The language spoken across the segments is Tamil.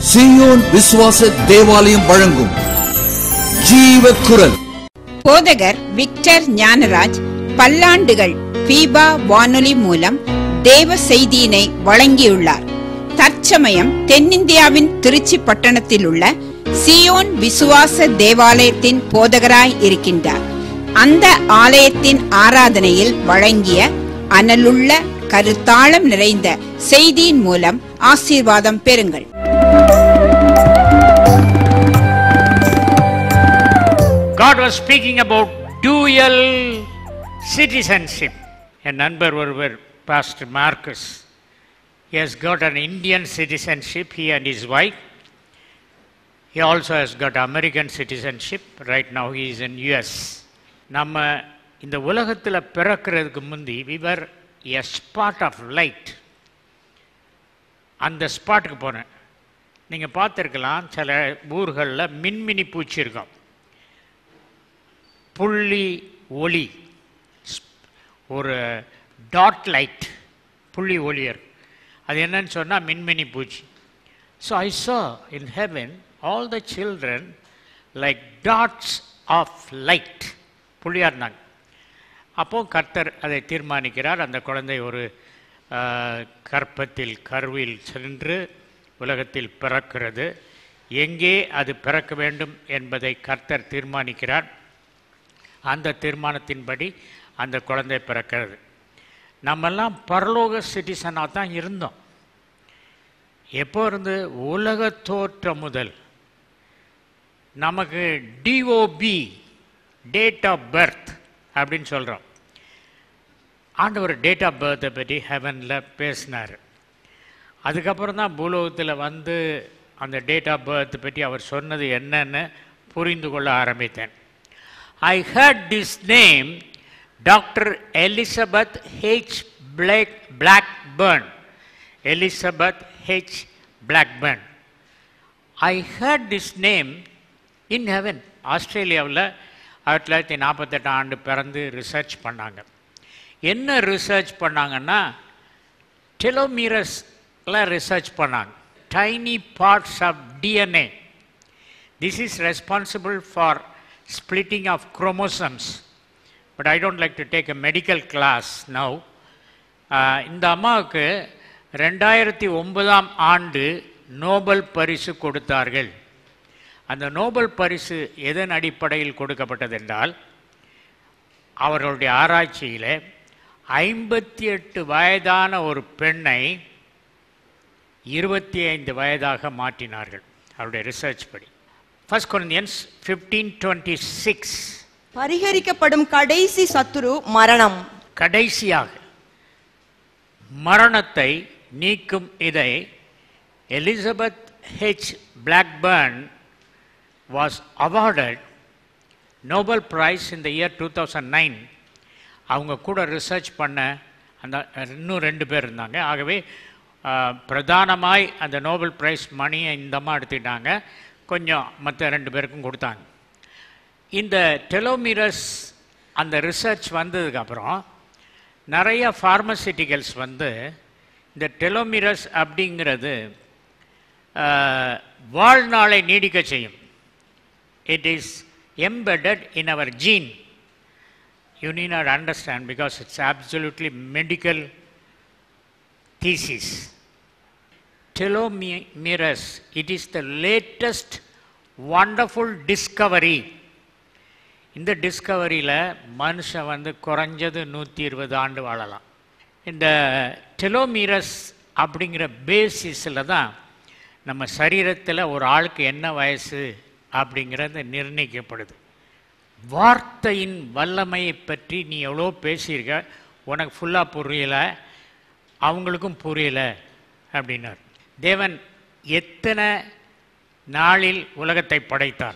சீயோன் விசுவாச தேவாலயம் வழங்கும் ஜீவ குரல் போதகர் விக்டர் ஞானராஜ் பல்லாண்டுகள் பீபா வானொலி மூலம் தேவ செய்தியினை வழங்கியுள்ளார் தற்சமயம் தென்னிந்தியாவின் திருச்சி பட்டணத்தில் உள்ள சியோன் விசுவாச தேவாலயத்தின் போதகராய் இருக்கின்றார் அந்த ஆலயத்தின் ஆராதனையில் வழங்கிய அனலுள்ள கருத்தாளம் நிறைந்த செய்தியின் மூலம் ஆசீர்வாதம் பெறுங்கள் God was speaking about dual citizenship. என் நண்பர் ஒருவர் pastor Marcus he has got an Indian citizenship, he and his wife. He also has got American citizenship. Right now he is in US. நம்ம இந்த உலகத்தில் பிறக்கிறதுக்கு முந்தி we were a spot of light. அந்த ஸ்பாட்டுக்கு போனேன் நீங்கள் பார்த்துருக்கலாம் சில ஊர்களில் மின்மினி பூச்சி இருக்கும் புள்ளி ஒளி ஸ்- ஒரு டாட் லைட் புள்ளி ஒளியர் அது என்னன்னு சொன்னால் மின்மினி பூச்சி so I saw in heaven all the children like dots of light புள்ளியாக இருந்தாங்க அப்போ கர்த்தர் அதை தீர்மானிக்கிறார் அந்த குழந்தை ஒரு ஆஹ், கற்பத்தில் கருவில் சென்று உலகத்தில் பிறக்கிறது எங்கே அது பிறக்க வேண்டும் என்பதை கர்த்தர் தீர்மானிக்கிறார் அந்த தீர்மானத்தின்படி அந்த குழந்தை பிறக்கிறது நம்மெல்லாம் பரலோக சிட்டிசனாக தான் இருந்தோம் எப்போ இருந்து உலக தோற்றம் முதல் நமக்கு டிஓபி டேட் ஆஃப் பர்த் அப்படின்னு சொல்கிறோம் ஆண்டவர் டேட் ஆஃப் பர்த்தை பற்றி ஹெவனில் பேசினார் அதுக்கப்புறம் தான் பூலோகத்தில் வந்து அந்த டேட் ஆஃப் பர்த் பற்றி அவர் சொன்னது என்னன்னு புரிந்து கொள்ள ஆரம்பித்தேன் I heard this name doctor Elizabeth H black Blackburn Elizabeth H Blackburn I heard this name in heaven ஆஸ்திரேலியாவில் ஆயிரத்தி தொள்ளாயிரத்தி நாற்பத்தெட்டாம் ஆண்டு பிறந்து ரிசர்ச் பண்ணாங்க என்ன ரிசர்ச் பண்ணாங்கன்னா டெலோமீரஸ்ல ரிசர்ச் பண்ணாங்க tiny parts of DNA This is responsible for splitting of chromosomes. But I don't like to take a medical class now. ஆஹ் இந்த அம்மாவுக்கு ரெண்டாயிரத்தி ஒன்பதாம் ஆண்டு நோபல் பரிசு கொடுத்தார்கள் அந்த நோபல் பரிசு எதன் அடிப்படையில் கொடுக்கப்பட்டது என்றால் அவர்களுடைய ஆராய்ச்சியில் ஐம்பத்தி எட்டு வயதான ஒரு பெண்ணை இருபத்தி ஐந்து வயதாக மாற்றினார்கள் அவருடைய ரிசர்ச் படி first Corinthians fifteen twenty six பரிகரிக்கப்படும் கடைசி சத்துரு மரணம் கடைசியாக மரணத்தை நீக்கும் இதை Elizabeth H Blackburn was awarded Nobel prize இந்த இயர் டூ தௌசண்ட் நைன் அவங்க கூட ரிசர்ச் பண்ண அந்த இன்னும் ரெண்டு பேர் இருந்தாங்க ஆகவே ஆஹ், பிரதானமாய் அந்த நோபல் பிரைஸ் மணியை இந்த அம்மா எடுத்துக்கிட்டாங்க கொஞ்சம் மற்ற ரெண்டு பேருக்கும் கொடுத்தாங்க இந்த டெலோமிரஸ் அந்த ரிசர்ச் வந்ததுக்கப்புறம் நிறைய ஃபார்மசிட்டிகல்ஸ் வந்து இந்த டெலோமிரஸ் அப்படிங்கிறது ஆஹ், வாழ்நாளை நீடிக்க செய்யும் it is embedded in our gene you need not understand because it's absolutely medical thesis telomeres it is the latest wonderful discovery இந்த டிஸ்கவரியில் மனுஷன் வந்து குறைஞ்சது நூற்றி இருபது ஆண்டு வாழலாம் இந்த டெலோமீரஸ் அப்படிங்கிற பேசிஸில் தான் நம்ம சரீரத்தில் ஒரு ஆளுக்கு என்ன வயசு அப்படிங்கிறது நிர்ணயிக்கப்படுது வார்த்தையின் வல்லமையை பற்றி நீ எவ்வளோ பேசியிருக்க உனக்கு ஃபுல்லாக புரியலை அவங்களுக்கும் புரியலை அப்படின்னார் தேவன் எத்தனை நாளில் உலகத்தை படைத்தார்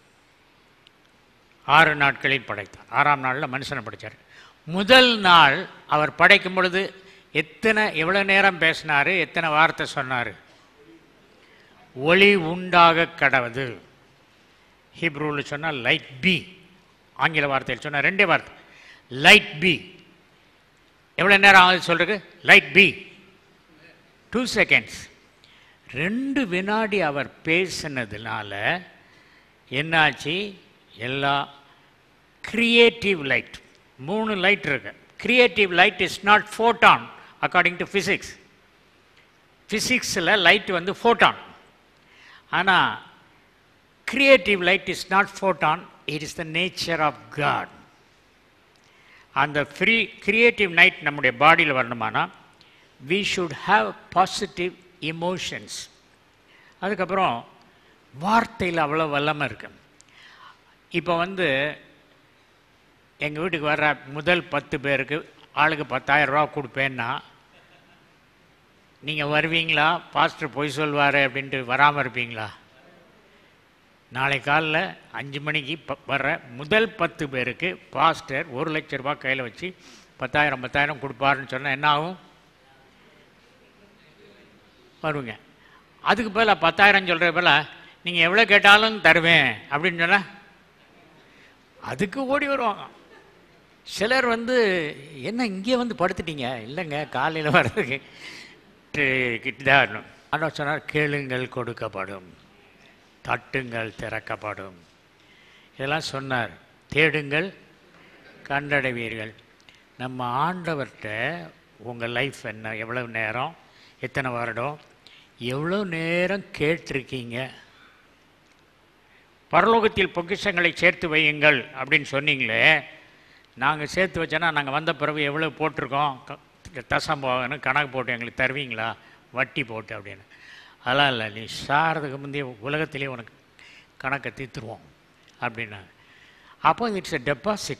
ஆறு நாட்களில் படைத்தார் ஆறாம் நாளில் மனுஷனை படைத்தார் முதல் நாள் அவர் படைக்கும் பொழுது எத்தனை எவ்வளோ நேரம் பேசினார் எத்தனை வார்த்தை சொன்னார் ஒளி உண்டாக கடவுது ஹீப்ரூவில் சொன்னால் லைட் பி ஆங்கில வார்த்தையில் சொன்னால் ரெண்டே வார்த்தை லைட் பி எவ்வளோ நேரம் ஆகுது சொல்கிறது லைட் பி டூ செகண்ட்ஸ் ரெண்டு வினாடி அவர் பேசினதுனால என்னாச்சு எல்லா கிரியேட்டிவ் லைட் மூணு லைட் இருக்கு creative light is not photon according to physics ஃபிசிக்ஸில் லைட் வந்து ஃபோட்டான் ஆனால் creative light is not photon it is the nature of God அந்த ஃப்ரீ கிரியேட்டிவ் நைட் நம்முடைய பாடியில் வரணுமானா we should have positive emotions அதுக்கப்புறம் வார்த்தையில் அவ்வளோ வல்லமை இருக்கு இப்போ வந்து எங்கள் வீட்டுக்கு வர்ற முதல் பத்து பேருக்கு ஆளுக்கு பத்தாயிரம் ரூபா கொடுப்பேன்னா நீங்கள் வருவீங்களா பாஸ்டர் பொய் சொல்வார் அப்படின்ட்டு வராமல் இருப்பீங்களா நாளை காலைல அஞ்சு மணிக்கு ப- வர்ற முதல் பத்து பேருக்கு பாஸ்டர் ஒரு லட்ச ரூபாய் கையில் வச்சு பத்தாயிரம் பத்தாயிரம் கொடுப்பாருன்னு சொன்னால் என்ன ஆகும் வருவீங்க அதுக்கு பதிலாக பத்தாயிரம் சொல்கிற போல நீங்கள் எவ்வளோ கேட்டாலும் தருவேன் அப்படின்னு சொன்னால் அதுக்கு ஓடி வருவாங்க சிலர் வந்து என்ன இங்கே வந்து படுத்துட்டீங்க இல்லைங்க காலையில் வர்றதுக்கு இதான் ஆனால் சொன்னார் கேளுங்கள் கொடுக்கப்படும் தட்டுங்கள் திறக்கப்படும் இதெல்லாம் சொன்னார் தேடுங்கள் கண்டடைவீர்கள் நம்ம ஆண்டவர்கிட்ட உங்கள் லைஃப் என்ன எவ்வளவு நேரம் எத்தனை வருடம் எவ்வளோ நேரம் கேட்டிருக்கீங்க பரலோகத்தில் பொக்கிஷங்களை சேர்த்து வையுங்கள் அப்படின்னு சொன்னீங்களே நாங்கள் சேர்த்து வச்சோன்னா நாங்கள் வந்த பிறகு எவ்வளோ போட்டிருக்கோம் க- தசம் போகணும் கணக்கு போட்டு எங்களுக்கு தருவீங்களா வட்டி போட்டு அப்படின்னு அதெல்லாம் இல்லை நீ சாகிறதுக்கு முந்தைய உலகத்திலே உனக்கு கணக்கை தீர்த்துருவோம் அப்படின்னா அப்போ இட்ஸ் எ டெபாசிட்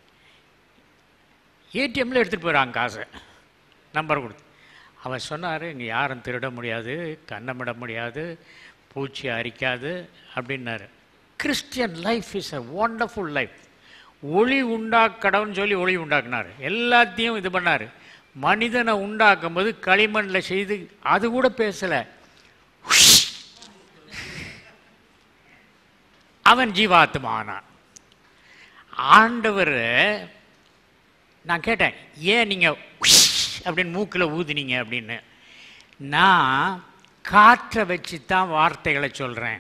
ஏடிஎம்மில் எடுத்துகிட்டு போயிடறாங்க காசை நம்பர் கொடுத்து அவர் சொன்னார் இங்கே யாரும் திருட முடியாது கண்ணமிட முடியாது பூச்சி அரிக்காது அப்படின்னாரு Christian life is a wonderful life ஒளி உண்டாக்கடவுன்னு சொல்லி ஒளி உண்டாக்குனார் எல்லாத்தையும் இது பண்ணார் மனிதனை உண்டாக்கும் போது களிமண்ணில் செய்து அது கூட பேசலை அவன் ஜீவாத்மா ஆனான் ஆண்டவர் நான் கேட்டேன் ஏன் நீங்கள் அப்படின்னு மூக்கில் ஊதுனீங்க அப்படின்னு நான் காற்றை வச்சு தான் வார்த்தைகளை சொல்கிறேன்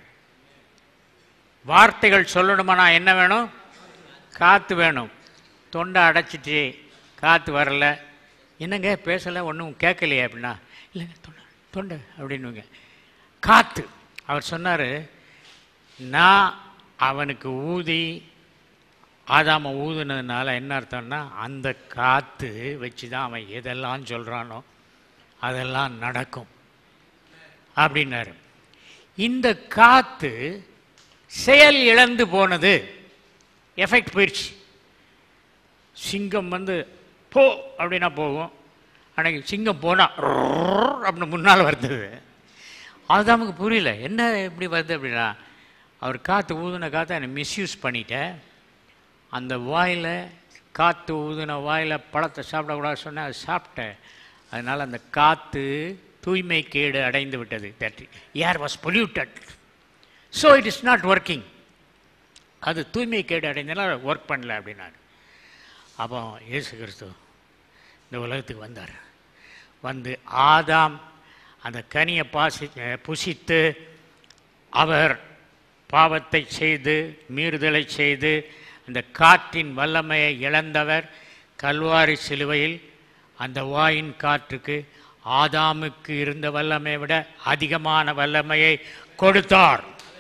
வார்த்தைகள் சொல்லணுமா நான் என்ன வேணும் காற்று வேணும் தொண்டை அடைச்சிட்டு காற்று வரல என்னங்க பேசலை ஒன்றும் கேட்கலையே அப்படின்னா இல்லைங்க தொண்டை தொண்டை அப்படின்னுங்க காற்று அவர் சொன்னார் நான் அவனுக்கு ஊதி ஆதாம ஊதுனதுனால என்ன அர்த்தம்னா அந்த காற்று வச்சு தான் அவன் எதெல்லாம் சொல்கிறானோ அதெல்லாம் நடக்கும் அப்படின்னாரு இந்த காற்று செயல் இழந்து போனது எஃபெக்ட் போயிடுச்சு சிங்கம் வந்து போ அப்படின்னா போகும் அன்னைக்கு சிங்கம் போனால் அப்படின்னு முன்னால் வருது அது நமக்கு புரியல என்ன இப்படி வருது அப்படின்னா அவர் காற்று ஊதுன காற்றை என்னை மிஸ்யூஸ் பண்ணிட்டேன் அந்த வாயில் காற்று ஊதுன வாயில் பழத்தை சாப்பிடக்கூடாது சொன்னேன் அதை சாப்பிட்டேன் அதனால் அந்த காற்று தூய்மை கேடு அடைந்து விட்டது that air was polluted so it is not working அது தூய்மை கேடு அடைந்தனால ஒர்க் பண்ணல அப்படின்னாரு அப்போ இயேசு கிறிஸ்து இந்த உலகத்துக்கு வந்தார் வந்து ஆதாம் அந்த கனியை பாசி புசித்து அவர் பாவத்தை செய்து மீறுதலை செய்து அந்த காற்றின் வல்லமையை இழந்தவர் கல்வாரி சிலுவையில் அந்த வாயின் காற்றுக்கு ஆதாமுக்கு இருந்த வல்லமையை விட அதிகமான வல்லமையை கொடுத்தார்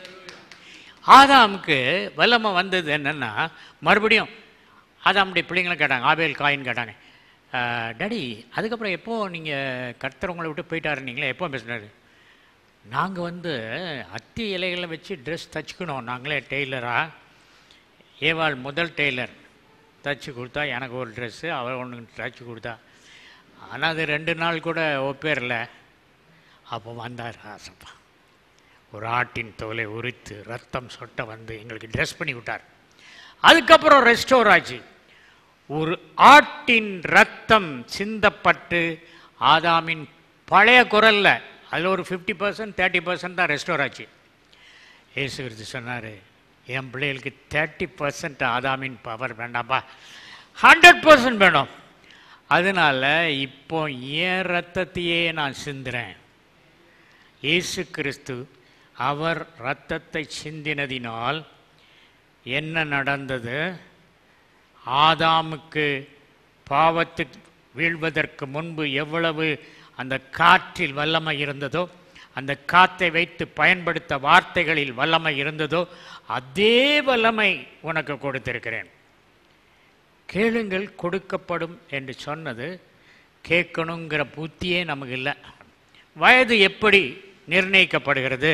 ஆதாமுக்கு வல்லமை வந்தது என்னன்னா மறுபடியும் ஆதாமுடைய பிள்ளைங்களும் கேட்டாங்க ஆபேல் காயின் கேட்டாங்க டேடி அதுக்கப்புறம் எப்போ நீங்கள் கர்த்தர் உங்களை விட்டு போயிட்டாருன்னீங்களே எப்போ பேசுனாரு நாங்கள் வந்து அத்தி இலைகளை வச்சு ட்ரெஸ் தச்சுக்கணும் நாங்களே டெய்லராக ஏவாள் முதல் டெய்லர் தச்சு கொடுத்தா எனக்கு ஒரு ட்ரெஸ்ஸு அவள் ஒன்று தச்சு கொடுத்தா ஆனால் அது ரெண்டு நாள் கூட ஒப்பேரல அப்போ வந்தார் ஆசப்பா ஒரு ஆட்டின் தோலை உரித்து ரத்தம் சொட்ட வந்து எங்களுக்கு ட்ரெஸ் பண்ணி விட்டார் அதுக்கப்புறம் ரெஸ்டோர் ஆச்சு ஒரு ஆட்டின் ரத்தம் சிந்தப்பட்டு ஆதாமின் பழைய குரல்ல அதில் ஒரு ஃபிஃப்டி பர்சன்ட் தேர்ட்டி பர்சன்ட் தான் ரெஸ்டோர் ஆச்சு ஏசு கிறிஸ்து சொன்னார் என் பிள்ளைகளுக்கு தேர்ட்டி பர்சன்ட் ஆதாமின் பவர் வேண்டாம்ப்பா ஹண்ட்ரட் பர்சன்ட் வேணும் அதனால இப்போ என் ரத்தத்தையே நான் சிந்துறேன் இயேசு கிறிஸ்து அவர் இரத்தத்தை சிந்தினதினால் என்ன நடந்தது ஆதாமுக்கு பாவத்துக்கு வீழ்வதற்கு முன்பு எவ்வளவு அந்த காற்றில் வல்லமை இருந்ததோ அந்த காத்தை வைத்து பயன்படுத்த வார்த்தைகளில் வல்லமை இருந்ததோ அதே வல்லமை உனக்கு கொடுத்திருக்கிறேன் கேளுங்கள் கொடுக்கப்படும் என்று சொன்னது கேட்கணுங்கிற புத்தியே நமக்கு இல்லை வயது எப்படி நிர்ணயிக்கப்படுகிறது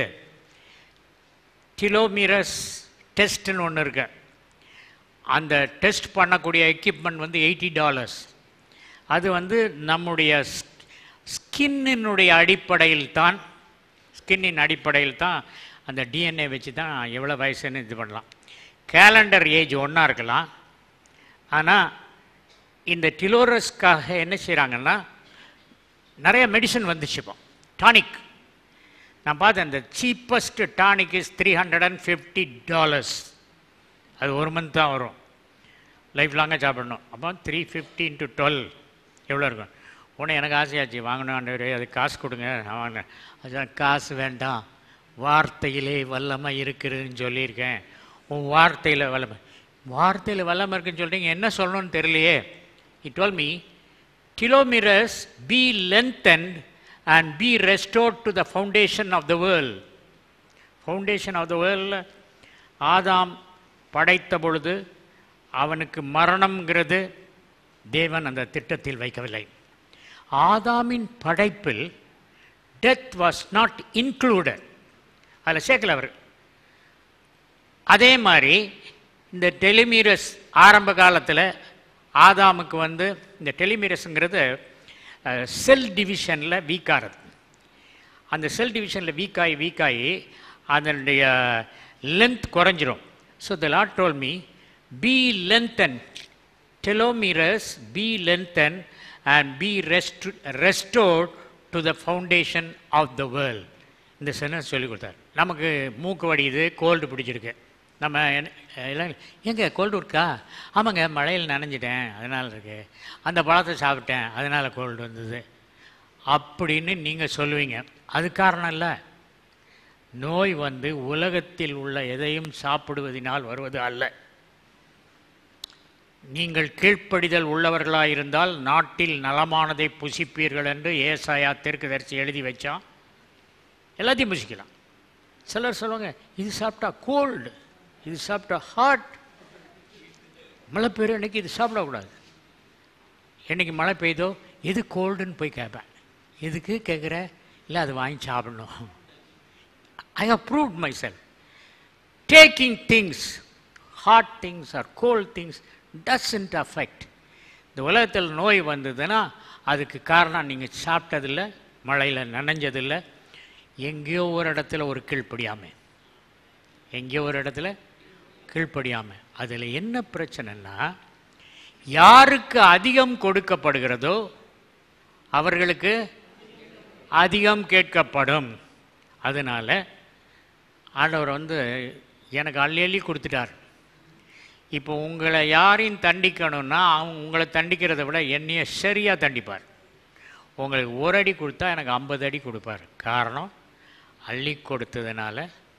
கிலோமீரஸ் டெஸ்ட்னு ஒன்று இருக்கு அந்த டெஸ்ட் பண்ணக்கூடிய எக்யூப்மெண்ட் வந்து எயிட்டி டாலர்ஸ் அது வந்து நம்முடைய ஸ்கின்னினுடைய அடிப்படையில் தான் ஸ்கின்னின் அடிப்படையில் தான் அந்த டிஎன்ஏ வச்சு தான் எவ்வளோ வயசுன்னு இது பண்ணலாம் கேலண்டர் ஏஜ் ஒன்றா இருக்கலாம் ஆனால் இந்த டிலோரஸ்க்காக என்ன செய்கிறாங்கன்னா நிறைய மெடிசன் வந்துச்சு இப்போ டானிக் நான் பார்த்தேன் இந்த cheapest tonic is three hundred and fifty dollars அது ஒரு மந்த் தான் வரும் லைஃப் லாங்காக சாப்பிடணும் அப்போ த்ரீ ஃபிஃப்டி இன்ட்டு டுவெல் எவ்வளோ இருக்கும் உடனே எனக்கு ஆசையாச்சு வாங்கணும் ஆண்டவரே அது காசு கொடுங்க நான் வாங்கினேன் அது காசு வேண்டாம் வார்த்தையிலே வல்லமை இருக்குதுன்னு சொல்லியிருக்கேன் உன் வார்த்தையில் வல்லமை வார்த்தையில் வல்லமை இருக்குன்னு சொல்கிறீங்க என்ன சொல்லணும்னு தெரியலையே it dwell me kilometers be lengthened and be restored to the foundation of the world. Foundation of the world ஆதாம் படைத்த பொழுது அவனுக்கு மரணம்ங்கிறது தேவன் அந்த திட்டத்தில் வைக்கவில்லை ஆதாமின் படைப்பில் டெத் வாஸ் நாட் இன்க்ளூடட் அதில் சேர்க்கல அவர் அதே மாதிரி இந்த டெலிமீரஸ் ஆரம்ப காலத்தில் ஆதாமுக்கு வந்து இந்த டெலிமீரஸுங்கிறது செல் டிவிஷனில் வீக்காகிறது அந்த செல் டிவிஷனில் வீக்காகி வீக்காகி அதனுடைய லென்த் குறைஞ்சிரும் so the Lord told me be lengthen telomeres be lengthen and be rest restored to the foundation of the world இந்த சென்டென்ஸ் சொல்லி கொடுத்தார் நமக்கு மூக்கு வடியுது கோல்டு பிடிச்சிருக்கு நம்ம என்ன- எல்லாம் எங்க கோல்டு இருக்கா ஆமாங்க மழையில் நனைஞ்சிட்டேன் அதனால் இருக்கு அந்த பழத்தை சாப்பிட்டேன் அதனால் கோல்டு வந்தது அப்படின்னு நீங்கள் சொல்லுவீங்க அது காரணம் இல்லை நோய் வந்து உலகத்தில் உள்ள எதையும் சாப்பிடுவதினால் வருவது அல்ல நீங்கள் கீழ்ப்படிதல் உள்ளவர்களாயிருந்தால் நாட்டில் நலமானதை புசிப்பீர்கள் என்று ஏசாயா தீர்க்கதரிசி எழுதி வச்சான் எல்லாத்தையும் புசிக்கலாம் சிலர் சொல்லுவாங்க இது சாப்பிட்டா கோல்டு இது சாப்பிட்டா ஹாட் மழை பெய்யும் அன்னைக்கு இது சாப்பிடக்கூடாது என்னைக்கு மழை பெய்தோ எது கோல்டுன்னு போய் கேட்பேன் எதுக்கு கேட்குற இல்லை அது வாங்கி சாப்பிடணும் I have proved my cell taking things hot things or cold things doesn't affect இந்த உலகத்தில் நோய் வந்ததுன்னா அதுக்கு காரணம் நீங்கள் சாப்பிட்டதில்ல மழையில் நனைஞ்சதில்லை எங்கேயோ ஒரு இடத்துல ஒரு கீழ்ப்படியாமை எங்கேயோ ஒரு இடத்துல கீழ்ப்படியாமை அதில் என்ன பிரச்சனைன்னா யாருக்கு அதிகம் கொடுக்கப்படுகிறதோ அவர்களுக்கு அதிகம் கேட்கப்படும் அதனால் ஆண்டவர் வந்து எனக்கு அள்ளி அள்ளி கொடுத்துட்டார் இப்போ உங்களை யாரையும் தண்டிக்கணும்னா அவங்க உங்களை தண்டிக்கிறதை விட என்னைய சரியாக தண்டிப்பார் உங்களுக்கு ஒரு அடி கொடுத்தா எனக்கு ஐம்பது அடி கொடுப்பார் காரணம் அள்ளி கொடுத்ததுனால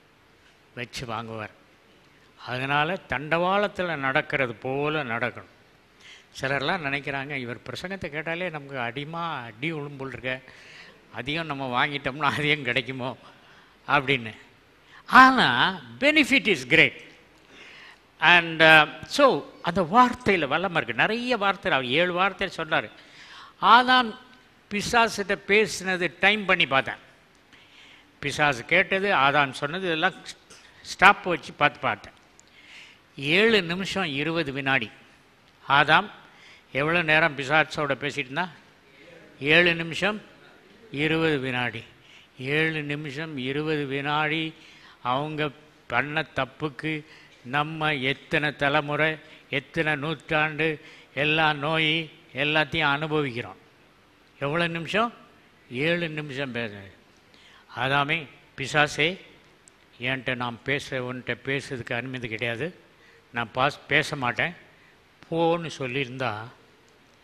வச்சு வாங்குவார் அதனால் தண்டவாளத்தில் நடக்கிறது போல நடக்கணும் சிலர்லாம் நினைக்கிறாங்க இவர் பிரசங்கத்தை கேட்டாலே நமக்கு அடிமா அடி உளும்புல் இருக்க அதிகம் நம்ம வாங்கிட்டோம்னா அதிகம் கிடைக்குமோ அப்படின்னு ஆனால் benefit is great and so அந்த வார்த்தையில் வல்லமை இருக்குது நிறைய வார்த்தை அவர் ஏழு வார்த்தை சொன்னார் ஆதாம் பிசாசிட்ட பேசினது டைம் பண்ணி பார்த்தேன் பிசாசு கேட்டது ஆதாம் சொன்னது இதெல்லாம் ஸ்டாப் வச்சு பார்த்து பார்த்தேன் ஏழு நிமிஷம் இருபது வினாடி ஆதாம் எவ்வளோ நேரம் பிசாசோட பேசிட்டு இருந்தா ஏழு நிமிஷம் இருபது வினாடி ஏழு நிமிஷம் இருபது வினாடி அவங்க பண்ண தப்புக்கு நம்ம எத்தனை தலைமுறை எத்தனை நூற்றாண்டு எல்லா நோய் எல்லாத்தையும் அனுபவிக்கிறோம் எவ்வளோ நிமிஷம் ஏழு நிமிஷம் பேச அதாமே பிசாசே என்கிட்ட நான் பேச உன்கிட்ட பேசுறதுக்கு அனுமதி கிடையாது நான் பாஸ் பேச மாட்டேன் போன்னு சொல்லியிருந்தா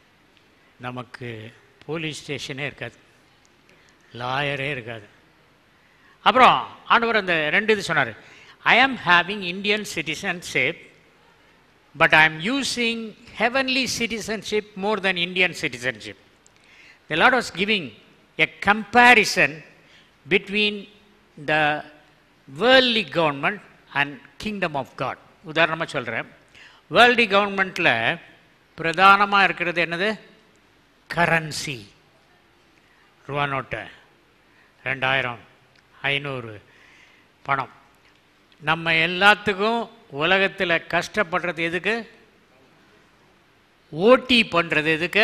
நமக்கு போலீஸ் ஸ்டேஷனே இருக்காது லாயரே இருக்காது அப்புறம் ஆண்டவர் அந்த ரெண்டு இது சொன்னார் I am having Indian citizenship but I am using heavenly citizenship more than Indian citizenship. The Lord was giving a comparison between the worldly government and kingdom of God. உதாரணமாக சொல்கிறேன் வேர்ல்டி கவர்மெண்ட்டில் பிரதானமாக இருக்கிறது என்னது கரன்சி ரூபா நோட்டு ரெண்டாயிரம் ஐநூறு பணம் நம்ம எல்லாத்துக்கும் உலகத்தில் கஷ்டப்படுறது எதுக்கு ஓட்டி பண்ணுறது எதுக்கு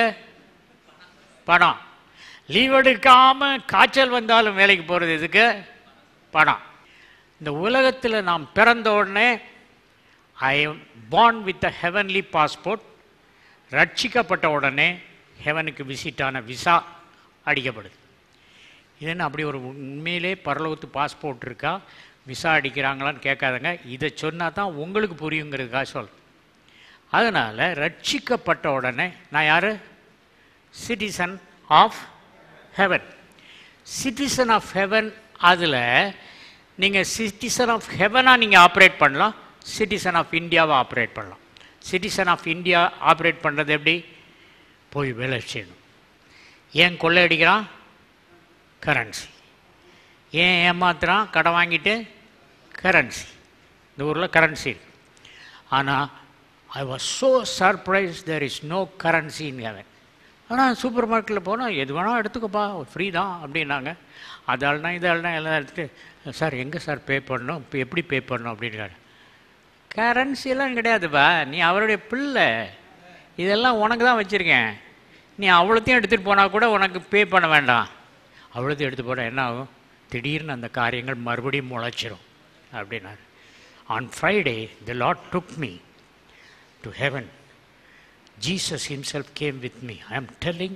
பணம் லீவ் எடுக்காம காய்ச்சல் வந்தாலும் வேலைக்கு போகிறது எதுக்கு பணம் இந்த உலகத்தில் நாம் பிறந்த உடனே I am born with a heavenly passport ரட்சிக்கப்பட்ட உடனே ஹெவனுக்கு விசிட்டான விசா அடிக்கப்படுது இது என்ன அப்படி ஒரு உண்மையிலே பரலோகத்து பாஸ்போர்ட் இருக்கா விசா அடிக்கிறாங்களான்னு கேட்காதங்க இதை சொன்னால் தான் உங்களுக்கு புரியுங்கிறதுக்காக சொல் அதனால் ரட்சிக்கப்பட்ட உடனே நான் யார் citizen of heaven citizen of heaven அதில் நீங்கள் சிட்டிசன் ஆஃப் ஹெவனாக நீங்கள் ஆப்ரேட் பண்ணலாம் சிட்டிசன் ஆஃப் இந்தியாவை ஆப்ரேட் பண்ணலாம் சிட்டிசன் ஆஃப் இந்தியா ஆப்ரேட் பண்ணுறது எப்படி போய் வேலை செய்யணும் ஏன் கொள்ளையடிக்கிறான் கரன்சி ஏன் ஏமாத்துறான் கடன் வாங்கிட்டு கரன்சி இந்த ஊரில் கரன்சி இருக்கு ஆனால் I was so surprise there is no currency in heaven ஆனால் சூப்பர் மார்க்கெட்டில் போனால் எது வேணால் எடுத்துக்கப்பா ஃப்ரீ தான் அப்படின்னாங்க அதால்னா இதால்னா எல்லாம் எடுத்துட்டு சார் எங்கே சார் பே பண்ணணும் இப்போ எப்படி பே பண்ணணும் அப்படின்னாரு கரன்சியெல்லாம் கிடையாதுப்பா நீ அவருடைய பிள்ளை இதெல்லாம் உனக்கு தான் வச்சுருக்கேன் நீ அவ்வளோத்தையும் எடுத்துகிட்டு போனால் கூட உனக்கு பே பண்ண வேண்டாம் அவ்வளோத்தையும் எடுத்து போனால் என்ன ஆகும் திடீர்னு அந்த காரியங்கள் மறுபடியும் முளைச்சிரும் அப்படின்னாரு on Friday the Lord took me to heaven Jesus himself came with me. I am telling,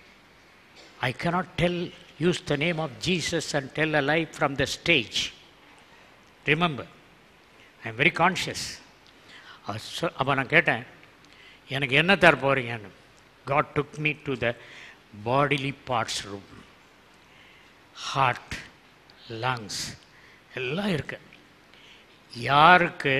I cannot tell, use the name of Jesus and tell a lie from the stage. Remember, I am very conscious. அப்போ நான் கேட்டேன் எனக்கு என்ன தர போகிறீங்கன்னு God took me to the bodily parts room heart lungs எல்லாம் இருக்கு யாருக்கு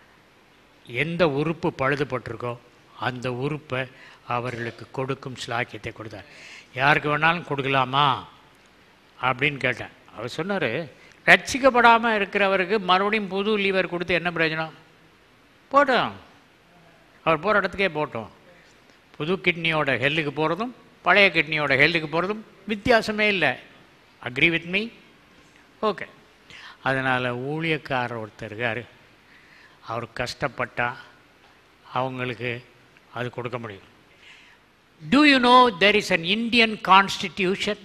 எந்த உறுப்பு பழுதுபட்டிருக்கோ அந்த உறுப்பை அவர்களுக்கு கொடுக்கும் ஸ்லாக்கியத்தை கொடுத்தார் யாருக்கு வேணாலும் கொடுக்கலாமா அப்படின்னு கேட்டேன் அவர் சொன்னார் ரட்சிக்கப்படாமல் இருக்கிறவருக்கு மறுபடியும் புது லீவர் கொடுத்து என்ன பிரயோஜனம் போட்டோம் அவர் போகிற இடத்துக்கே போட்டோம் புது கிட்னியோட ஹெல்லுக்கு போகிறதும் பழைய கிட்னியோட ஹெல்லுக்கு போகிறதும் வித்தியாசமே இல்லை அக்ரி வித் மீ ஓகே அதனால் ஊழியக்காரர் ஒருத்தர் இருக்கார் அவர் கஷ்டப்பட்டா அவங்களுக்கு அது கொடுக்க முடியும் do you know there is an Indian constitution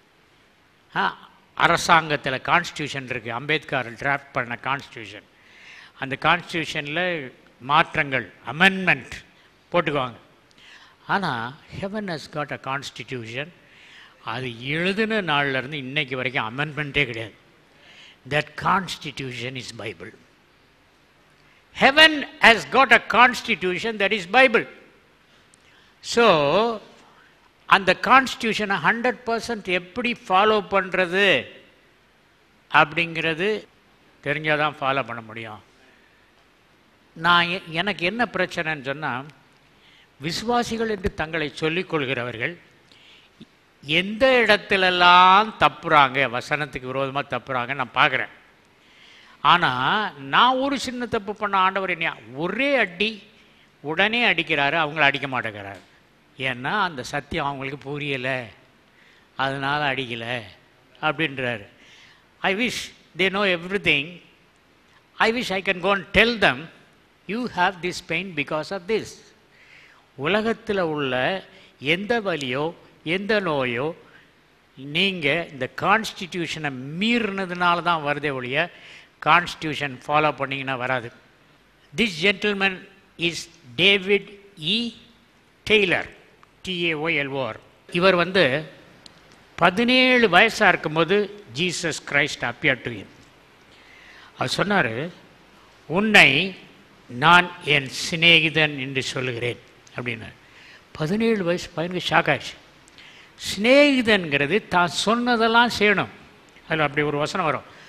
அரசாங்கத்தில் கான்ஸ்டியூஷன் இருக்குது அம்பேத்கர் டிராஃப்ட் பண்ண கான்ஸ்டியூஷன் அந்த கான்ஸ்டியூஷனில் மாற்றங்கள் அமெண்ட்மெண்ட் போட்டுக்குவாங்க ஆனால் heaven has got a constitution அது எழுதின நாள்லேருந்து இன்னைக்கு வரைக்கும் அமெண்ட்மெண்ட்டே கிடையாது that constitution is Bible heaven has got a constitution that is bible so அந்த கான்ஸ்டியூஷனை ஹண்ட்ரட் பர்சன்ட் எப்படி ஃபாலோ பண்ணுறது அப்படிங்கிறது தெரிஞ்சால் தான் ஃபாலோ பண்ண முடியும் நான் எ- எனக்கு என்ன பிரச்சனைன்னு சொன்னால் விசுவாசிகள் என்று தங்களை சொல்லிக் கொள்கிறவர்கள் எந்த இடத்துலலாம் தப்புறாங்க வசனத்துக்கு விரோதமாக தப்புறாங்க நான் பார்க்குறேன் ஆனால் நான் ஒரு சின்ன தப்பு பண்ண ஆண்டவர் என்ன ஒரே அடி உடனே அடிக்கிறாரு அவங்கள அடிக்க மாட்டேங்கிறாரு ஏன்னா அந்த சத்தியம் அவங்களுக்கு புரியலை அதனால் அடிக்கலை அப்படின்றாரு I wish they know everything I wish I can go and tell them you have this pain because of this உலகத்தில் உள்ள எந்த வலியோ எந்த நோயோ நீங்கள் இந்த கான்ஸ்டிடியூஷனை மீறினதுனால தான் வருதே ஒழிய கான்ஸ்டியூஷன் ஃபாலோ பண்ணிங்கன்னா வராது this gentleman is David E Taylor T A O L O R இவர் வந்து பதினேழு வயசாக இருக்கும்போது Jesus Christ appear to him அவர் சொன்னார் உன்னை நான் என் சிநேகிதன் என்று சொல்லுகிறேன் அப்படின்னார் பதினேழு வயசு பையனுக்கு ஷாக் ஆயிடுச்சு சிநேகிதன்கிறது தான் சொன்னதெல்லாம் செய்யணும் அதில் அப்படி ஒரு வசனம் வரும்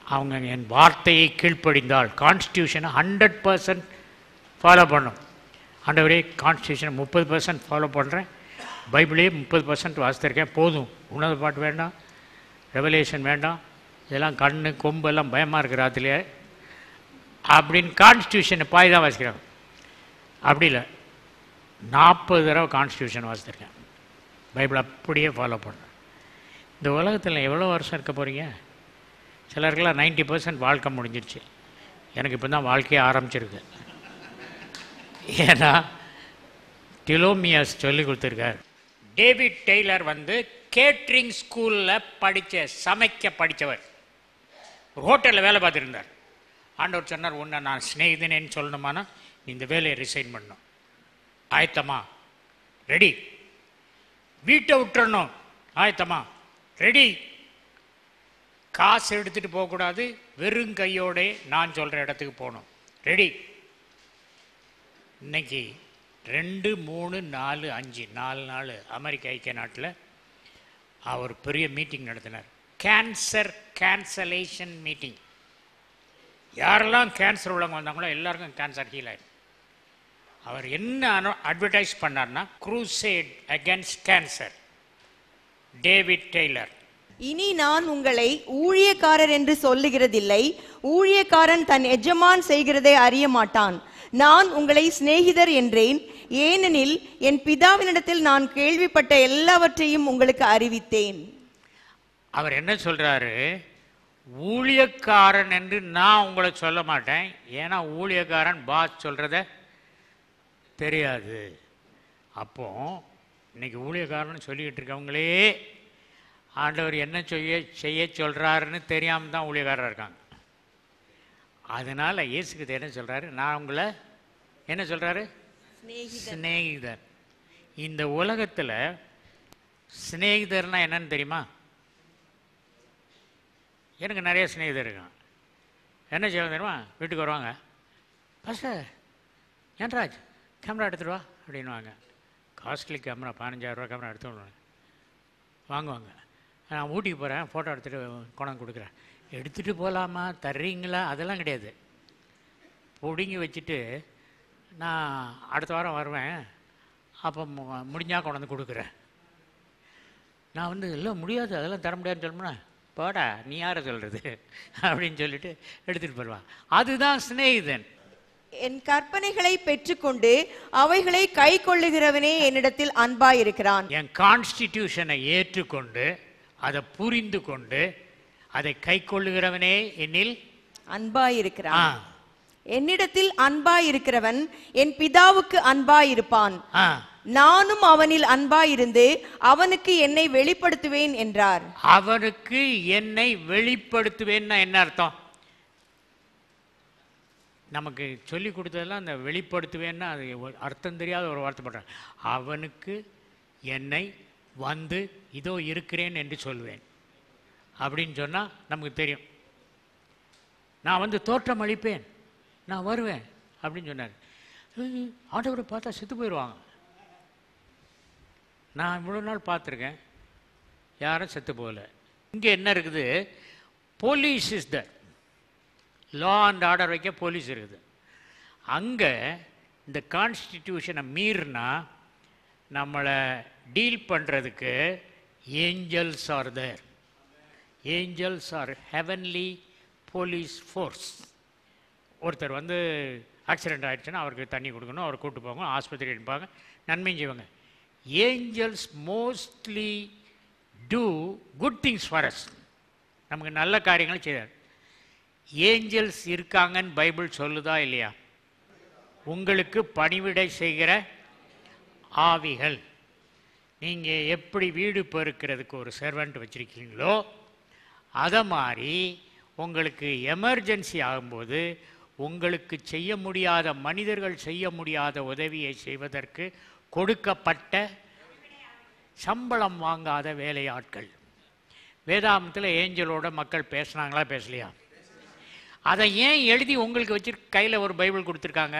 அவங்க என் வார்த்தையை கீழ்ப்படிந்தால் கான்ஸ்டியூஷனை ஹண்ட்ரட் பர்சன்ட் ஃபாலோ பண்ணும் ஆண்டவரே கான்ஸ்டியூஷனை முப்பது பர்சன்ட் ஃபாலோ பண்ணுறேன் பைபிளே முப்பது பர்சன்ட் வாசித்திருக்கேன் போதும் உணவு பாட்டு வேண்டாம் ரெவலேஷன் வேண்டாம் இதெல்லாம் கண்ணு கொம்பு எல்லாம் பயமாக இருக்கிற அதுலேயே அப்படின்னு கான்ஸ்டியூஷனை பாய் தான் வாசிக்கிறாங்க அப்படி இல்லை நாற்பது தடவை கான்ஸ்டியூஷன் வாசித்திருக்கேன் பைபிள் அப்படியே ஃபாலோ பண்ணுறேன் இந்த உலகத்தில் எவ்வளோ வருஷம் இருக்க போகிறீங்க சிலருக்கெல்லாம் நைன்ட்டி பர்சன்ட் வாழ்க்கை முடிஞ்சிருச்சு எனக்கு இப்போ தான் வாழ்க்கையே ஆரம்பிச்சிருக்கு ஏன்னா டிலோமியாஸ் சொல்லி கொடுத்துருக்கார் டேவிட் டெய்லர் வந்து கேட்ரிங் ஸ்கூலில் படித்த சமைக்க படித்தவர் ஒரு ஹோட்டலில் வேலை பார்த்துருந்தார் ஆண்டவர் சொன்னார் உன்னை நான் சிநேகிதனேன்னு சொல்லணுமானா நீ இந்த வேலையை ரிசைன் பண்ணணும் ஆயத்தமா ரெடி வீட்டை விட்டுறணும் ஆயத்தமா ரெடி காசு எடுத்துட்டு போகக்கூடாது வெறும் கையோட நான் சொல்கிற இடத்துக்கு போகணும் ரெடி இன்னைக்கு ரெண்டு மூணு நாலு அஞ்சு நாலு நாள் அமெரிக்க ஐக்கிய நாட்டில் அவர் பெரிய மீட்டிங் நடத்தினார் கேன்சர் கேன்சலேஷன் மீட்டிங் யாரெல்லாம் கேன்சர் உள்ளவங்க வந்தாங்களோ எல்லாருக்கும் கேன்சர் ஹீல் ஆயிடும் அவர் என்ன அட்வர்டைஸ் பண்ணார்னா crusade against cancer David Taylor இனி நான் உங்களை ஊழியக்காரர் என்று சொல்லுகிறதில்லை ஊழியக்காரன் தன் எஜமான் செய்கிறதை அறிய மாட்டான் நான் உங்களை சிநேகிதர் என்றேன் ஏனெனில் என் பிதாவினிடத்தில் நான் கேள்விப்பட்ட எல்லாவற்றையும் உங்களுக்கு அறிவித்தேன் அவர் என்ன சொல்றாரு ஊழியக்காரன் என்று நான் உங்களை சொல்ல மாட்டேன் ஏன்னா ஊழியக்காரன் பாஸ் சொல்றத தெரியாது அப்போ இன்னைக்கு ஊழியக்காரன் சொல்லிக்கிட்டு இருக்கவங்களே ஆண்டவர் என்ன செய்ய செய்ய சொல்றாருன்னு தெரியாம தான் ஊழியக்காரர் இருக்காங்க அதனால இயேசுக்கு என்ன சொல்றாரு நான் உங்களை என்ன சொல்றாரு சிநேகிதர் இந்த உலகத்தில் சிநேகிதர்னா என்னன்னு தெரியுமா எனக்கு நிறைய சிநேகிதர் இருக்கான் என்ன செய்வாங்க தெரியுமா வீட்டுக்கு வருவாங்க பாஸ்டர் ஏன்ராஜ் கேமரா எடுத்துட்டு வா அப்படின்வாங்க காஸ்ட்லி கேமரா பதினஞ்சாயிரரூவா கேமரா எடுத்து வருவாங்க வாங்குவாங்க நான் ஊட்டிக்கு போகிறேன் ஃபோட்டோ எடுத்துகிட்டு கொண்டாந்து கொடுக்குறேன் எடுத்துகிட்டு போகலாமா தர்றீங்களா அதெல்லாம் கிடையாது பிடுங்கி வச்சுட்டு நான் அடுத்த வாரம் வருவேன் அப்போ மு- முடிஞ்சா கொண்டாந்து கொடுக்குறேன் நான் வந்து இல்லை முடியாது அதெல்லாம் தர முடியாதுன்னு சொல்லணும்னா போடா நீ யாரை சொல்கிறது அப்படின்னு சொல்லிட்டு எடுத்துகிட்டு போயிடுவான் அதுதான் சிநேகிதன் என் கற்பனைகளை பெற்றுக்கொண்டு அவைகளை கை கொள்ளுகிறவனே என்னிடத்தில் அன்பாயிருக்கிறான் என் கான்ஸ்டிடியூஷனை ஏற்றுக்கொண்டு அதை புரிந்து கொண்டு அதை கை கொள்ளுகிறவனே என்னில் ஆ அன்பாயிருக்கிறான் என்னிடத்தில் அன்பாயிருக்கிறவன் என் பிதாவுக்கு அன்பாயிருப்பான் ஆ நானும் அவனில் அன்பாயிருந்து அவனுக்கு என்னை வெளிப்படுத்துவேன் என்றார் அவனுக்கு என்னை வெளிப்படுத்துவேன்னா என்ன அர்த்தம் நமக்கு சொல்லி கொடுத்ததெல்லாம் அந்த வெளிப்படுத்துவேன்னா அது ஒரு அர்த்தம் தெரியாத ஒரு வார்த்தை பண்ணுறேன் அவனுக்கு என்னை வந்து இதோ இருக்கிறேன் என்று சொல்வேன் அப்படின்னு சொன்னால் நமக்கு தெரியும் நான் வந்து தோற்றம் அளிப்பேன் நான் வருவேன் அப்படின்னு சொன்னார் "ஐய், ஆண்டவரை பார்த்தா செத்து போயிடுவாங்க நான் இவ்வளோ நாள் பார்த்துருக்கேன் யாரும் செத்து போகல இங்கே என்ன இருக்குது police is the law and order வைக்க போலீஸ் இருக்குது அங்கே இந்த கான்ஸ்டிடியூஷனை மீறினா நம்மளை டீல் பண்ணுறதுக்கு angels are there angels are heavenly police force ஒருத்தர் வந்து ஆக்சிடென்ட் ஆயிடுச்சுன்னா அவருக்கு தண்ணி கொடுக்கணும் அவரை கூட்டு போங்க ஆஸ்பத்திரி எடுப்பாங்க நன்மையும் செய்வாங்க angels mostly do good things for us நமக்கு நல்ல காரியங்கள் செய்தார் ஏஞ்சல்ஸ் இருக்காங்கன்னு பைபிள் சொல்லுதா இல்லையா உங்களுக்கு பணிவிடை செய்கிற ஆவிகள் நீங்கள் எப்படி வீடு பெருக்கிறதுக்கு ஒரு சர்வெண்ட் வச்சுருக்கீங்களோ அதை மாதிரி உங்களுக்கு எமர்ஜென்சி ஆகும்போது உங்களுக்கு செய்ய முடியாத மனிதர்கள் செய்ய முடியாத உதவியை செய்வதற்கு கொடுக்கப்பட்ட சம்பளம் வாங்காத வேலையாட்கள் வேதாமத்தில் ஏஞ்சலோட மக்கள் பேசுனாங்களா பேசலையா அதை ஏன் எழுதி உங்களுக்கு வச்சு கையில் ஒரு பைபிள் கொடுத்துருக்காங்க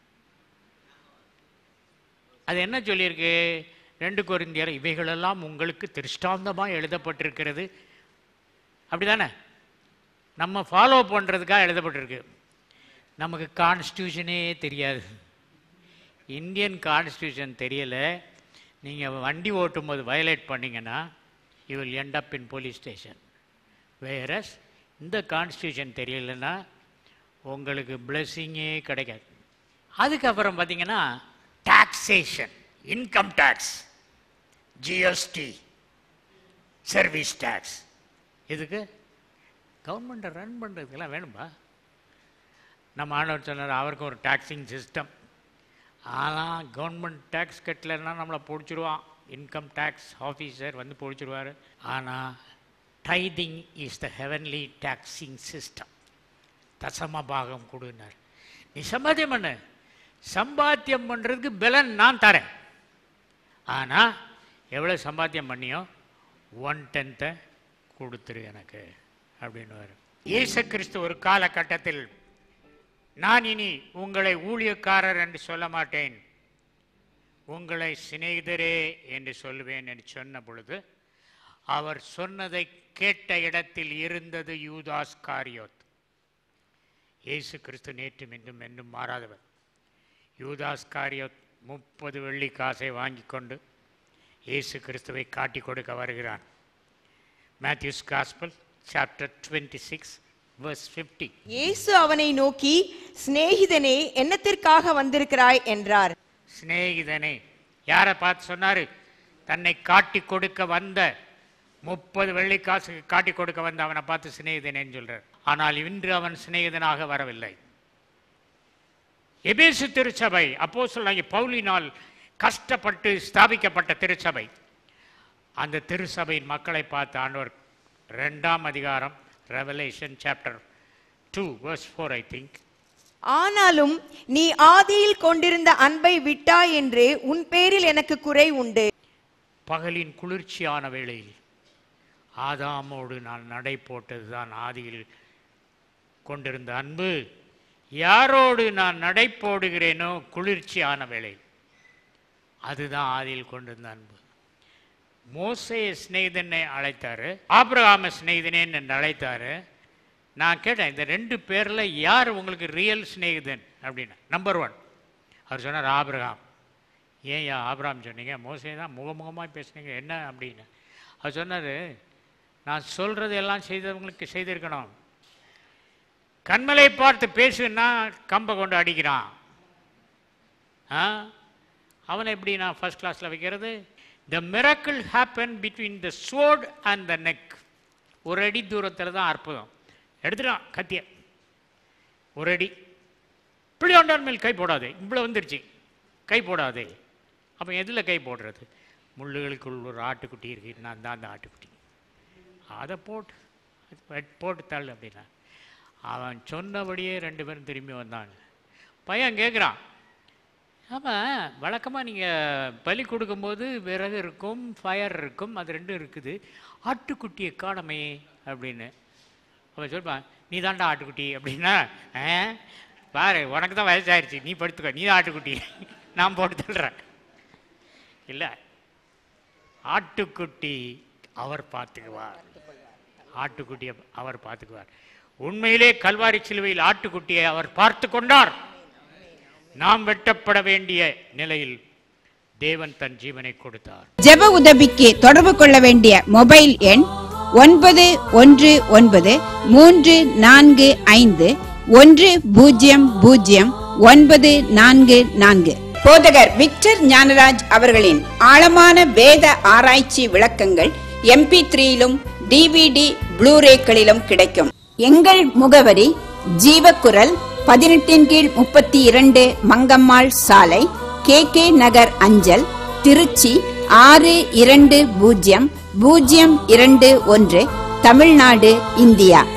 அது என்ன சொல்லியிருக்கு ரெண்டு கொரிந்தியர் இவைகளெல்லாம் உங்களுக்கு திருஷ்டாந்தமாக எழுதப்பட்டிருக்கிறது அப்படிதானே நம்ம ஃபாலோ பண்ணுறதுக்காக எழுதப்பட்டிருக்கு நமக்கு கான்ஸ்டியூஷனே தெரியாது இந்தியன் கான்ஸ்டியூஷன் தெரியல நீங்கள் வண்டி ஓட்டும்போது வயலேட் பண்ணீங்கன்னா you will end up in police station whereas இந்த கான்ஸ்டியூஷன் தெரியலன்னா உங்களுக்கு பிளெஸ்ஸிங்கே கிடைக்காது அதுக்கப்புறம் பார்த்தீங்கன்னா taxation income tax GST service tax இதுக்கு கவர்மெண்ட்டை ரன் பண்ணுறதுக்கெல்லாம் வேணும்பா நம்ம ஆண்டவர் சொன்னார் அவருக்கு ஒரு டாக்ஸிங் சிஸ்டம் ஆனால் கவர்மெண்ட் டேக்ஸ் கட்டலைன்னா நம்மளை பிடிச்சிருவான் இன்கம் டேக்ஸ் ஆஃபீஸர் வந்து பிடிச்சிருவார் ஆனால் tithing is the heavenly taxing system தசம பாகம் கொடுனார் நீ சம்பாத்தியம் பண்ணு சம்பாத்தியம் பண்ணுறதுக்கு பலன் நான் தரேன் ஆனால் எவ்வளோ சம்பாத்தியம் பண்ணியோ ஒன் டென்த்தை கொடுத்துரு எனக்கு அப்படின்னு இயேசு கிறிஸ்து ஒரு காலகட்டத்தில் நான் இனி உங்களை ஊழியக்காரர் என்று சொல்ல மாட்டேன் உங்களை சிநேகிதரே என்று சொல்லுவேன் என்று சொன்ன பொழுது அவர் சொன்னதை கேட்ட இடத்தில் இருந்தது யூதாஸ் காரியோத் இயேசு கிறிஸ்து நேற்றும் இன்றும் என்றும் மாறாதவர் யூதாஸ் காரியோத் முப்பது வெள்ளி காசை வாங்கி கொண்டு இயேசு கிறிஸ்துவை காட்டி கொடுக்க வருகிறான் Matthew's gospel chapter twenty six verse 50 இயேசு அவனை நோக்கி சிநேகிதனே என்னத்திற்காக வந்திருக்கிறாய் என்றார் சிநேகிதனே யாரை பார்த்து சொன்னாரு தன்னை காட்டி கொடுக்க வந்த முப்பது வெள்ளி காசுக்கு காட்டி கொடுக்க வந்த அவனை பார்த்து சிநேகிதனேன்னு சொல்றார் ஆனால் இன்று அவன் சிநேகிதனாக வரவில்லை எபேசு திருச்சபை அப்போ சொல்லாங்க பவுலினால் கஷ்டப்பட்டு ஸ்தாபிக்கப்பட்ட திருச்சபை அந்த திருச்சபையின் மக்களை பார்த்து ஆண்டவர் ரெண்டாம் அதிகாரம் revelation chapter two verse four I think ஆனாலும் நீ ஆதியில் கொண்டிருந்த அன்பை விட்டாய் என்று உன் பேரில் எனக்கு குறை உண்டு பகலின் குளிர்ச்சியான வேளையில் ஆதாமோடு நான் நடை போட்டது தான் ஆதியில் கொண்டிருந்த அன்பு யாரோடு நான் நடை போடுகிறேனோ குளிர்ச்சியான வேளை அதுதான் ஆதியில் கொண்டிருந்த அன்பு மோசைய சிநேகிதனை அழைத்தாரு ஆபிரகாம சிநேகிதனேன்னு என்று அழைத்தாரு நான் கேட்டேன் இந்த ரெண்டு பேரில் யார் உங்களுக்கு ரியல் சிநேகிதன் அப்படின்னு நம்பர் ஒன் அவர் சொன்னார் ஆபிரகாம் ஏன் யா ஆபிரகாம் சொன்னீங்க மோசே தான் முகமுகமாக பேசுனீங்க என்ன அப்படின்னு அவர் சொன்னார் நான் சொல்கிறது எல்லாம் செய்தவங்களுக்கு செய்திருக்கணும் கண்மலை பார்த்து பேசுன்னா கம்பை கொண்டு அடிக்கிறான் ஆ அவனை எப்படி நான் ஃபர்ஸ்ட் கிளாஸில் வைக்கிறது the miracle happen between the sword and the neck ஒரு அடி தூரத்தில் தான் அற்புதம் எடுத்துட்டான் கத்திய ஒரு அடி பிள்ளையாண்டான் மேல் கை போடாதே இவ்வளோ வந்துருச்சு கை போடாதே அப்போ எதில் கை போடுறது முள்ளுகளுக்குள் ஒரு ஆட்டுக்குட்டி இருக்கு நான் தான் அந்த ஆட்டுக்குட்டி அதை போட்டு அது போட்டு தள்ளு அப்படின்னா அவன் சொன்னபடியே ரெண்டு பேரும் திரும்பி வந்தாங்க பையன் கேட்குறான் ஆமாம் வழக்கமாக நீங்கள் பலி கொடுக்கும்போது விறகு இருக்கும் ஃபயர் இருக்கும் அது ரெண்டும் இருக்குது ஆட்டுக்குட்டியை காணமே அப்படின்னு அவன் சொல்லுவான் நீ தாண்டா ஆட்டுக்குட்டி அப்படின்னா ஆ பாரு உனக்கு தான் வயசாயிருச்சு நீ படுத்துக்கோ நீ தான் ஆட்டுக்குட்டி நான் போட்டு தள்ளுறேன் இல்லை ஆட்டுக்குட்டி அவர் பார்த்துக்குவார் ஆட்டுக்குட்டியை அவர் பார்த்துக்குவார் உண்மையிலே கல்வாரி சிலுவையில் ஆட்டுக்குட்டியை அவர் பார்த்து கொண்டார் நாம் வெட்டப்பட வேண்டிய நிலையில் தேவன் தன் ஜீவனை கொடுத்தார் ஜெப உதவிக்கு தொடர்பு கொள்ள வேண்டிய மொபைல் எண் ஒன்பது ஒன்று ஒன்பது மூன்று நான்கு ஐந்து ஒன்று பூஜ்ஜியம் பூஜ்ஜியம் ஒன்பது நான்கு நான்கு போதகர் விக்டர் ஞானராஜ் அவர்களின் ஆழமான வேத ஆராய்ச்சி விளக்கங்கள் எம்பி த்ரீயிலும் டிவிடி ப்ளூரேக்களிலும் கிடைக்கும் எங்கள் முகவரி ஜீவக்குரல் பதினெட்டின் கீழ் முப்பத்தி இரண்டு மங்கம்மாள் சாலை கே கே நகர் அஞ்சல் திருச்சி ஆறு இரண்டு பூஜ்ஜியம் பூஜ்ஜியம் இரண்டு ஒன்று தமிழ்நாடு இந்தியா